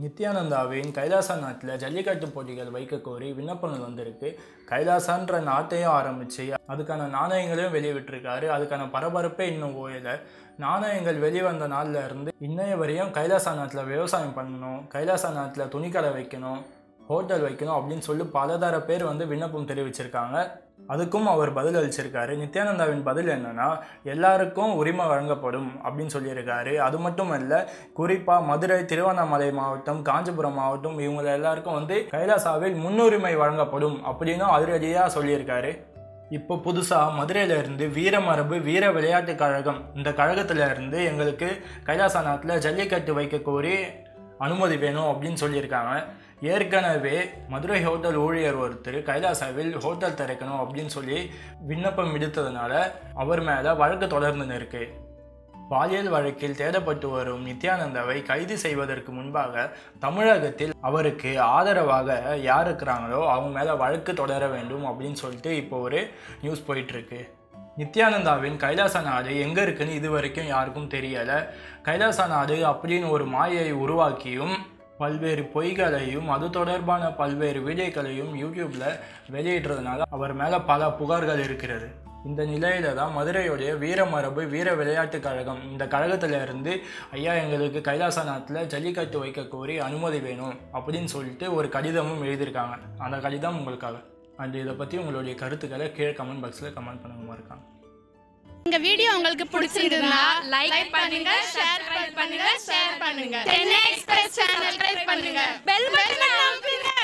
நித்யானந்தாவின் கைலாசா நாட்டில் ஜல்லிக்கட்டு போட்டிகள் வைக்க கோரி விண்ணப்பங்கள் வந்திருக்கு கைலாசான்ற நாட்டையும் ஆரம்பித்து அதுக்கான நாணயங்களையும் வெளியிட்டிருக்காரு அதுக்கான பரபரப்பே இன்னும் ஓயலை நாணயங்கள் வெளிவந்த நாள்ல இருந்து இன்னைய வரையும் கைலாசா நாட்டில் விவசாயம் பண்ணணும் கைலாசா நாட்டில் துணிக்கடை வைக்கணும் ஹோட்டல் வைக்கணும் அப்படின்னு சொல்லி பலதர பேர் வந்து விண்ணப்பம் தெரிவிச்சிருக்காங்க அதுக்கும் அவர் பதில் அளிச்சிருக்காரு நித்யானந்தாவின் பதில் என்னன்னா எல்லாருக்கும் உரிமை வழங்கப்படும் அப்படின்னு சொல்லியிருக்காரு அது மட்டும் இல்லை குறிப்பாக மதுரை திருவண்ணாமலை மாவட்டம் காஞ்சிபுரம் மாவட்டம் இவங்க எல்லாருக்கும் வந்து கைலாசாவில் முன்னுரிமை வழங்கப்படும் அப்படின்னு அதிரடியாக சொல்லியிருக்காரு இப்போ புதுசாக மதுரையில இருந்து வீரமரபு வீர விளையாட்டு கழகம் இந்த கழகத்துல இருந்து எங்களுக்கு கைலாசா நாட்டில் ஜல்லிக்கட்டு வைக்க கோரி அனுமதி வேணும் அப்படின்னு சொல்லியிருக்காங்க ஏற்கனவே மதுரை ஹோட்டல் ஊழியர் ஒருத்தர் கைலாசாவில் ஹோட்டல் திறக்கணும் அப்படின்னு சொல்லி விண்ணப்பம் விடுத்ததுனால அவர் மேலே வழக்கு தொடர்ந்துன்னு இருக்கு பாலியல் வழக்கில் தேடப்பட்டு வரும் நித்யானந்தாவை கைது செய்வதற்கு முன்பாக தமிழகத்தில் அவருக்கு ஆதரவாக யார் இருக்கிறாங்களோ அவங்க மேலே வழக்கு தொடர வேண்டும் அப்படின்னு சொல்லிட்டு இப்போ ஒரு நியூஸ் போயிட்டுருக்கு நித்யானந்தாவின் கைலாச நாடு எங்கே இருக்குன்னு இது வரைக்கும் யாருக்கும் தெரியலை கைலாச நாடு அப்படின்னு ஒரு மாயை உருவாக்கியும் பல்வேறு பொய்களையும் அது தொடர்பான பல்வேறு வீடியோக்களையும் யூடியூப்பில் வெளியிடுறதுனால அவர் மேலே பல புகார்கள் இருக்கிறது இந்த நிலையில தான் மதுரையுடைய வீரமரபு வீர விளையாட்டு கழகம் இந்த கழகத்துல இருந்து ஐயா எங்களுக்கு கைலாச நாட்டில் ஜல்லிக்கட்டு வைக்க கோரி அனுமதி வேணும் அப்படின்னு சொல்லிட்டு ஒரு கடிதமும் எழுதியிருக்காங்க அந்த கடிதம் உங்களுக்காக அண்ட் இதை பற்றி உங்களுடைய கருத்துக்களை கீழே கமெண்ட் பாக்ஸில் கமெண்ட் பண்ணுங்க இருக்காங்க இந்த வீடியோ உங்களுக்கு பிடிச்சிருந்தா லைக் பண்ணுங்க ஷேர் பண்ணுங்க ஷேர் பண்ணுங்க 10 எக்ஸ்பிரஸ் சேனல் ட்ரை பண்ணுங்க பெல் பட்டன் அமுக்குங்க